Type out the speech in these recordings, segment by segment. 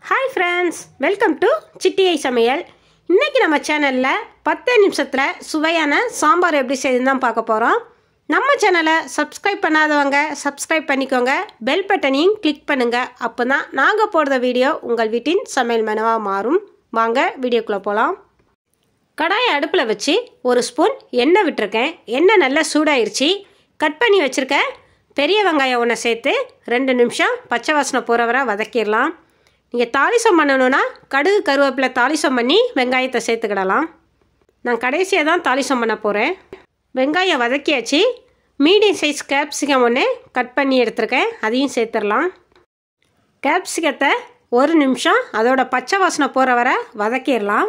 hi friends welcome to சிட்டியை சமையல் இன்றைக்கி நம்ம சேனலில் பத்து நிமிஷத்தில் சுவையான சாம்பார் எப்படி செய்யுதுன்னு தான் பார்க்க போகிறோம் நம்ம சேனலை சப்ஸ்கிரைப் பண்ணாதவங்க சப்ஸ்கிரைப் பண்ணிக்கோங்க பெல் பட்டனையும் கிளிக் பண்ணுங்கள் அப்போ தான் நாங்கள் போடுற வீடியோ உங்கள் வீட்டின் சமையல் மெனுவாக மாறும் வாங்க வீடியோக்குள்ளே போகலாம் கடாயை அடுப்பில் வச்சு ஒரு ஸ்பூன் எண்ணெய் விட்டுருக்கேன் எண்ணெய் நல்லா சூடாயிருச்சு கட் பண்ணி வச்சுருக்க பெரிய வெங்காயம் ஒன்று சேர்த்து ரெண்டு நிமிஷம் பச்சை வாசனை போகிற வரை வதக்கிடலாம் நீங்கள் தாளிசம் பண்ணணுன்னா கடுகு கருவேப்பிலை தாளிசம் பண்ணி வெங்காயத்தை சேர்த்துக்கிடலாம் நான் கடைசியாக தான் தாளிசம் பண்ண போகிறேன் வெங்காயம் வதக்கியாச்சு மீடியம் சைஸ் கேப்சிகம் ஒன்று கட் பண்ணி எடுத்திருக்கேன் அதையும் சேர்த்துடலாம் கேப்சிகத்தை ஒரு நிமிஷம் அதோட பச்சை வாசனை போகிற வரை வதக்கிடலாம்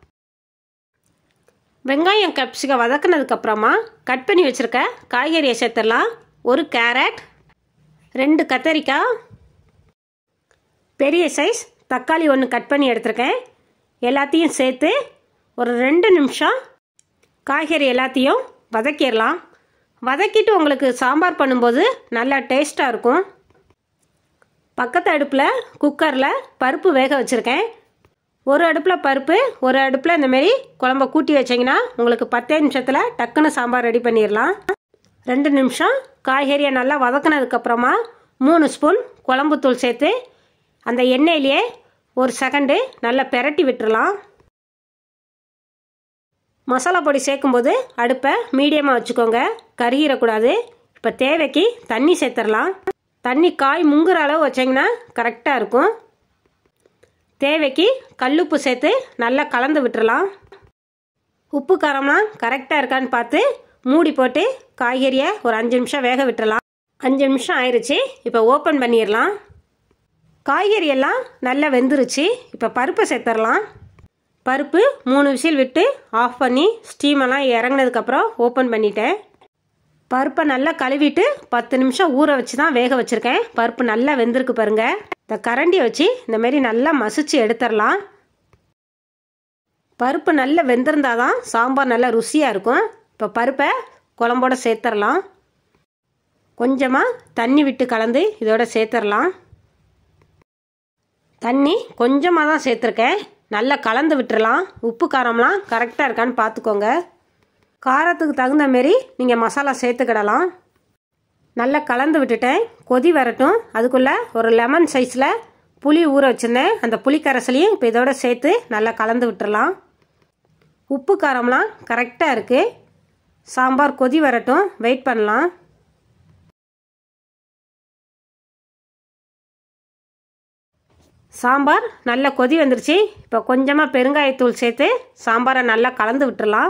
வெங்காயம் கேப்சிகம் வதக்குனதுக்கப்புறமா கட் பண்ணி வச்சுருக்க காய்கறியை சேர்த்துடலாம் ஒரு கேரட் ரெண்டு கத்தரிக்காய் பெரிய சைஸ் தக்காளி ஒன்று கட் பண்ணி எடுத்திருக்கேன் எல்லாத்தையும் சேர்த்து ஒரு ரெண்டு நிமிஷம் காய்கறி எல்லாத்தையும் வதக்கிடலாம் வதக்கிட்டு உங்களுக்கு சாம்பார் பண்ணும்போது நல்லா டேஸ்ட்டாக இருக்கும் பக்கத்து அடுப்பில் குக்கரில் பருப்பு வேக வச்சுருக்கேன் ஒரு அடுப்பில் பருப்பு ஒரு அடுப்பில் இந்தமாரி குழம்ப கூட்டி வச்சிங்கன்னா உங்களுக்கு பத்தே நிமிஷத்தில் டக்குன்னு சாம்பார் ரெடி பண்ணிடலாம் ரெண்டு நிமிஷம் காய்கறியை நல்லா வதக்குனதுக்கப்புறமா மூணு ஸ்பூன் குழம்புத்தூள் சேர்த்து அந்த எண்ணெயிலேயே ஒரு செகண்டு நல்லா பெரட்டி விட்டுறலாம் மசாலா பொடி சேர்க்கும்போது அடுப்பை மீடியமாக வச்சுக்கோங்க கருகிடக்கூடாது இப்போ தேவைக்கு தண்ணி சேர்த்துடலாம் தண்ணி காய் முங்குற அளவு வச்சிங்கன்னா கரெக்டாக இருக்கும் தேவைக்கு கல்லுப்பு சேர்த்து நல்லா கலந்து விட்டுறலாம் உப்பு காரம்லாம் கரெக்டாக இருக்கான்னு பார்த்து மூடி போட்டு காய்கறியை ஒரு அஞ்சு நிமிஷம் வேக விட்டுறலாம் அஞ்சு நிமிஷம் ஆயிடுச்சு இப்போ ஓப்பன் பண்ணிடலாம் காய்கறி எல்லாம் நல்லா வெந்துருச்சு இப்போ பருப்பை சேர்த்துடலாம் பருப்பு மூணு விசில் விட்டு ஆஃப் பண்ணி ஸ்டீமெல்லாம் இறங்கினதுக்கப்புறம் ஓப்பன் பண்ணிட்டேன் பருப்பை நல்லா கழுவிட்டு பத்து நிமிஷம் ஊற வச்சு தான் வேக வச்சுருக்கேன் பருப்பு நல்லா வெந்திருக்கு பாருங்கள் இந்த கரண்டியை வச்சு இந்த மாதிரி நல்லா மசிச்சு எடுத்துடலாம் பருப்பு நல்லா வெந்திருந்தால் தான் சாம்பார் நல்லா ருசியாக இருக்கும் இப்போ பருப்பை குழம்போட சேர்த்துடலாம் கொஞ்சமாக தண்ணி விட்டு கலந்து இதோட சேர்த்துடலாம் தண்ணி கொஞ்சமாக தான் சேர்த்துருக்கேன் நல்லா கலந்து விட்டுறலாம் உப்பு காரம்லாம் கரெக்டாக இருக்கான்னு பார்த்துக்கோங்க காரத்துக்கு தகுந்த மாரி நீங்கள் மசாலா சேர்த்துக்கிடலாம் நல்லா கலந்து விட்டுட்டேன் கொதி வரட்டும் அதுக்குள்ளே ஒரு லெமன் சைஸில் புளி ஊற வச்சுருந்தேன் அந்த புளி கரைசலையும் இப்போ இதோட சேர்த்து நல்லா கலந்து விட்டுறலாம் உப்பு காரம்லாம் கரெக்டாக இருக்குது சாம்பார் கொதி வரட்டும் வெயிட் பண்ணலாம் சாம்பார் நல்லா கொதி வந்துருச்சு இப்போ கொஞ்சமாக பெருங்காயத்தூள் சேர்த்து சாம்பாரை நல்லா கலந்து விட்டுறலாம்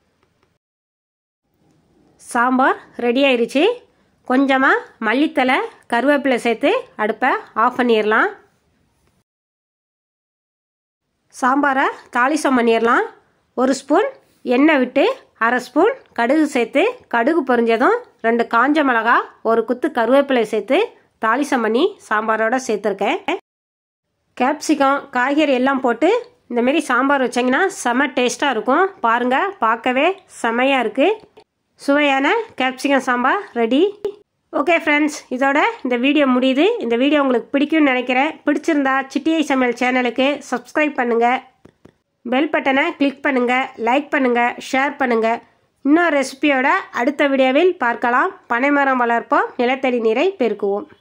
சாம்பார் ரெடி ஆயிடுச்சு கொஞ்சமாக மல்லித்தலை கருவேப்பிலை சேர்த்து அடுப்பை ஆஃப் பண்ணிடலாம் சாம்பாரை தாளிசம் பண்ணிடலாம் ஒரு ஸ்பூன் எண்ணெய் விட்டு அரை ஸ்பூன் கடுகு சேர்த்து கடுகு பொரிஞ்சதும் ரெண்டு காஞ்ச மிளகா ஒரு குத்து கருவேப்பிலை சேர்த்து தாளிசம் பண்ணி சாம்பாரோட சேர்த்துருக்கேன் கேப்சிகம் காய்கறி எல்லாம் போட்டு இந்தமாரி சாம்பார் வச்சிங்கன்னா செம டேஸ்ட்டாக இருக்கும் பாருங்கள் பார்க்கவே செமையாக இருக்குது சுவையான capsicum sambar ready okay friends இதோட இந்த வீடியோ முடியுது இந்த வீடியோ உங்களுக்கு பிடிக்கும்னு நினைக்கிறேன் பிடிச்சிருந்தா சிட்டியை சமையல் சேனலுக்கு சப்ஸ்கிரைப் பண்ணுங்கள் பெல் பட்டனை கிளிக் பண்ணுங்கள் லைக் பண்ணுங்கள் ஷேர் பண்ணுங்கள் இன்னொரு ரெசிபியோட அடுத்த வீடியோவில் பார்க்கலாம் பனைமரம் வளர்ப்போம் நிலத்தடி நீரை பெருக்குவோம்